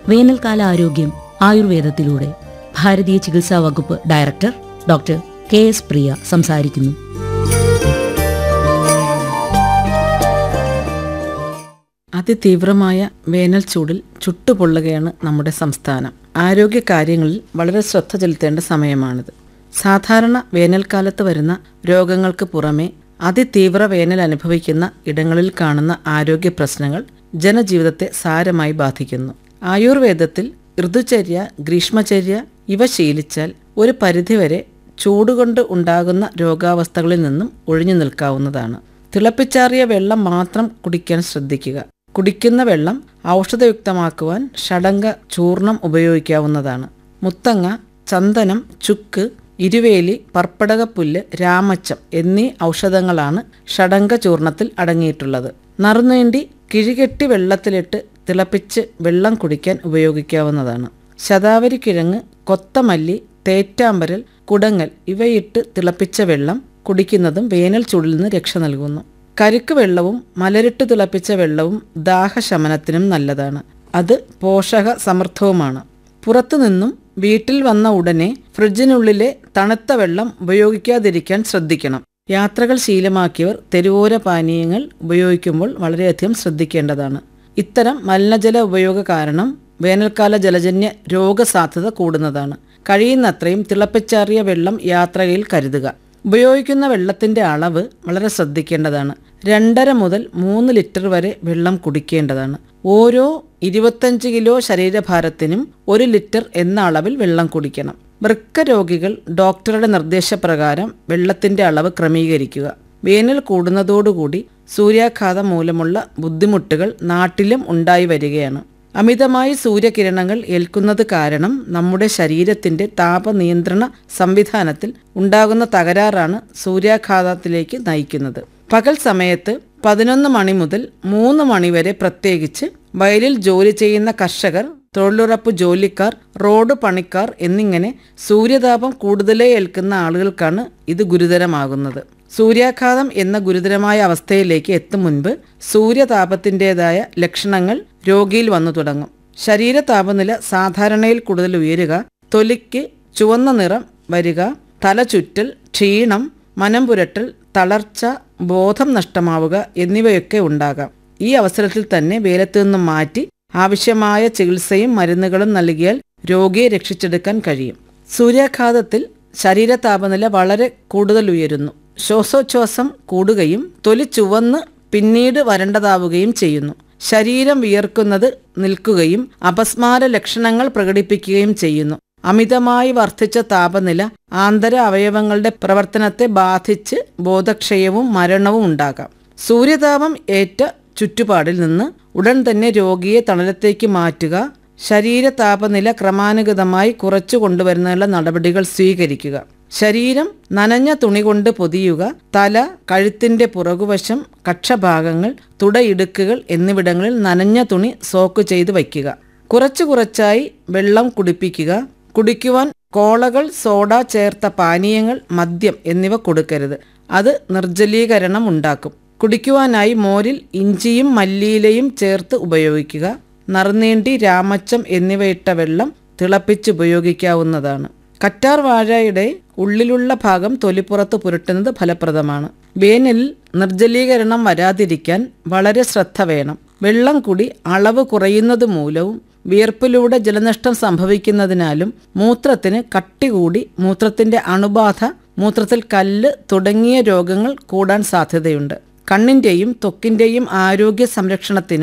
വേനൽക്കാല ആരോഗ്യം ആയുർവേദത്തിലൂടെ ഭാരതീയ ചികിത്സാ വകുപ്പ് director doctor K S Priya സംസാരിക്കുന്നു അതിതീവ്രമായ വേനൽ ചൂടിൽ ചുട്ടുപൊള്ളുകയാണ് നമ്മുടെ സംസ്ഥാനം ആരോഗ്യ കാര്യങ്ങളിൽ വളരെ ശ്രദ്ധ ചെലുത്തേണ്ട സമയമാണിത് സാധാരണ വേനൽക്കാലത്ത് വരുന്ന രോഗങ്ങൾക്ക് പുറമെ അതിതീവ്ര വേനൽ അനുഭവിക്കുന്ന ഇടങ്ങളിൽ കാണുന്ന ആരോഗ്യ പ്രശ്നങ്ങൾ ജനജീവിതത്തെ സാരമായി ബാധിക്കുന്നു ആയുർവേദത്തിൽ ഋതുചര്യ ഗ്രീഷ്മചര്യ ഇവ ശീലിച്ചാൽ ഒരു പരിധിവരെ ചൂടുകൊണ്ട് ഉണ്ടാകുന്ന രോഗാവസ്ഥകളിൽ നിന്നും ഒഴിഞ്ഞു നിൽക്കാവുന്നതാണ് തിളപ്പിച്ചാറിയ വെള്ളം മാത്രം കുടിക്കാൻ ശ്രദ്ധിക്കുക കുടിക്കുന്ന വെള്ളം ഔഷധയുക്തമാക്കുവാൻ ഷടങ്ക ചൂർണം ഉപയോഗിക്കാവുന്നതാണ് മുത്തങ്ങ ചന്ദനം ചുക്ക് ഇരുവേലി പർപ്പടകപ്പുല്ല് രാമച്ചം എന്നീ ഔഷധങ്ങളാണ് ഷടങ്ക ചൂർണത്തിൽ അടങ്ങിയിട്ടുള്ളത് നറുനീണ്ടി കിഴികെട്ടി വെള്ളത്തിലിട്ട് തിളപ്പിച്ച് വെള്ളം കുടിക്കാൻ ഉപയോഗിക്കാവുന്നതാണ് ശതാവരി കിഴങ്ങ് കൊത്തമല്ലി തേറ്റാമ്പരൽ കുടങ്ങൽ ഇവയിട്ട് തിളപ്പിച്ച വെള്ളം കുടിക്കുന്നതും വേനൽ ചൂടിൽ നിന്ന് രക്ഷ നൽകുന്നു കരിക്ക് വെള്ളവും മലരിട്ട് തിളപ്പിച്ച വെള്ളവും ദാഹശമനത്തിനും നല്ലതാണ് അത് പോഷക സമൃദ്ധവുമാണ് പുറത്തുനിന്നും വീട്ടിൽ വന്ന ഉടനെ ഫ്രിഡ്ജിനുള്ളിലെ തണുത്ത വെള്ളം ഉപയോഗിക്കാതിരിക്കാൻ ശ്രദ്ധിക്കണം യാത്രകൾ ശീലമാക്കിയവർ തെരുവോര പാനീയങ്ങൾ ഉപയോഗിക്കുമ്പോൾ വളരെയധികം ശ്രദ്ധിക്കേണ്ടതാണ് ഇത്തരം മലിനജല ഉപയോഗ കാരണം വേനൽക്കാല ജലജന്യ രോഗസാധ്യത കൂടുന്നതാണ് കഴിയുന്നത്രയും തിളപ്പിച്ചാറിയ വെള്ളം യാത്രയിൽ കരുതുക ഉപയോഗിക്കുന്ന വെള്ളത്തിന്റെ അളവ് വളരെ ശ്രദ്ധിക്കേണ്ടതാണ് രണ്ടര മുതൽ മൂന്ന് ലിറ്റർ വരെ വെള്ളം കുടിക്കേണ്ടതാണ് ഓരോ ഇരുപത്തഞ്ച് കിലോ ശരീരഭാരത്തിനും ഒരു ലിറ്റർ എന്ന അളവിൽ വെള്ളം കുടിക്കണം വൃക്ക രോഗികൾ ഡോക്ടറുടെ നിർദ്ദേശപ്രകാരം വെള്ളത്തിന്റെ അളവ് ക്രമീകരിക്കുക വേനൽ കൂടുന്നതോടുകൂടി സൂര്യാഘാതം മൂലമുള്ള ബുദ്ധിമുട്ടുകൾ നാട്ടിലും ഉണ്ടായി വരികയാണ് അമിതമായി സൂര്യകിരണങ്ങൾ ഏൽക്കുന്നത് കാരണം നമ്മുടെ ശരീരത്തിന്റെ താപനിയന്ത്രണ സംവിധാനത്തിൽ ഉണ്ടാകുന്ന തകരാറാണ് സൂര്യാഘാതത്തിലേക്ക് നയിക്കുന്നത് പകൽ സമയത്ത് പതിനൊന്ന് മണി മുതൽ മൂന്ന് മണി വരെ പ്രത്യേകിച്ച് വയലിൽ ജോലി ചെയ്യുന്ന കർഷകർ തൊഴിലുറപ്പ് ജോലിക്കാർ റോഡ് പണിക്കാർ എന്നിങ്ങനെ സൂര്യതാപം കൂടുതലേ ഏൽക്കുന്ന ആളുകൾക്കാണ് ഇത് ഗുരുതരമാകുന്നത് സൂര്യാഘാതം എന്ന ഗുരുതരമായ അവസ്ഥയിലേക്ക് എത്തും മുൻപ് സൂര്യതാപത്തിൻ്റെതായ ലക്ഷണങ്ങൾ രോഗിയിൽ വന്നു തുടങ്ങും ശരീര താപനില സാധാരണയിൽ കൂടുതൽ ഉയരുക തൊലിക്ക് ചുവന്ന നിറം വരിക തല ചുറ്റൽ ക്ഷീണം മനം പുരട്ടൽ തളർച്ച ബോധം നഷ്ടമാവുക എന്നിവയൊക്കെ ഉണ്ടാകാം ഈ അവസരത്തിൽ തന്നെ വേലത്തു നിന്നും മാറ്റി ആവശ്യമായ ചികിത്സയും മരുന്നുകളും നൽകിയാൽ രോഗിയെ രക്ഷിച്ചെടുക്കാൻ കഴിയും സൂര്യാഘാതത്തിൽ ശരീര താപനില വളരെ കൂടുതൽ ഉയരുന്നു ശ്വാസോച്ഛ്വാസം കൂടുകയും തൊലി ചുവന്ന് പിന്നീട് വരണ്ടതാവുകയും ചെയ്യുന്നു ശരീരം വിയർക്കുന്നത് നിൽക്കുകയും അപസ്മാര ലക്ഷണങ്ങൾ പ്രകടിപ്പിക്കുകയും ചെയ്യുന്നു അമിതമായി വർദ്ധിച്ച താപനില ആന്തര അവയവങ്ങളുടെ പ്രവർത്തനത്തെ ബാധിച്ച് ബോധക്ഷയവും മരണവും ഉണ്ടാകാം സൂര്യതാപം ഏറ്റ ചുറ്റുപാടിൽ നിന്ന് ഉടൻ തന്നെ രോഗിയെ തണലത്തേക്ക് മാറ്റുക ശരീര താപനില ക്രമാനുഗതമായി കുറച്ചു കൊണ്ടുവരുന്നതിനുള്ള നടപടികൾ സ്വീകരിക്കുക ശരീരം നനഞ്ഞ തുണി കൊണ്ട് പൊതിയുക തല കഴുത്തിന്റെ പുറകുവശം കക്ഷഭാഗങ്ങൾ തുടയിടുക്കുകൾ എന്നിവിടങ്ങളിൽ നനഞ്ഞ തുണി സോക്ക് ചെയ്ത് വയ്ക്കുക കുറച്ചു കുറച്ചായി വെള്ളം കുടിപ്പിക്കുക കുടിക്കുവാൻ കോളകൾ സോഡ ചേർത്ത പാനീയങ്ങൾ മദ്യം എന്നിവ കൊടുക്കരുത് അത് നിർജ്ജലീകരണം ഉണ്ടാക്കും കുടിക്കുവാനായി മോരിൽ ഇഞ്ചിയും മല്ലിയിലയും ചേർത്ത് ഉപയോഗിക്കുക നറുനീണ്ടി രാമച്ചം എന്നിവയിട്ട വെള്ളം തിളപ്പിച്ചുപയോഗിക്കാവുന്നതാണ് കറ്റാർ വാഴയുടെ ഉള്ളിലുള്ള ഭാഗം തൊലിപ്പുറത്ത് പുരട്ടുന്നത് ഫലപ്രദമാണ് വേനലിൽ നിർജ്ജലീകരണം വരാതിരിക്കാൻ വളരെ ശ്രദ്ധ വേണം വെള്ളം കുടി അളവ് കുറയുന്നത് മൂലവും വിയർപ്പിലൂടെ ജലനഷ്ടം സംഭവിക്കുന്നതിനാലും മൂത്രത്തിന് കട്ടി കൂടി മൂത്രത്തിന്റെ അണുബാധ മൂത്രത്തിൽ കല്ല് തുടങ്ങിയ രോഗങ്ങൾ കൂടാൻ സാധ്യതയുണ്ട് കണ്ണിന്റെയും ത്വക്കിന്റെയും ആരോഗ്യ സംരക്ഷണത്തിന്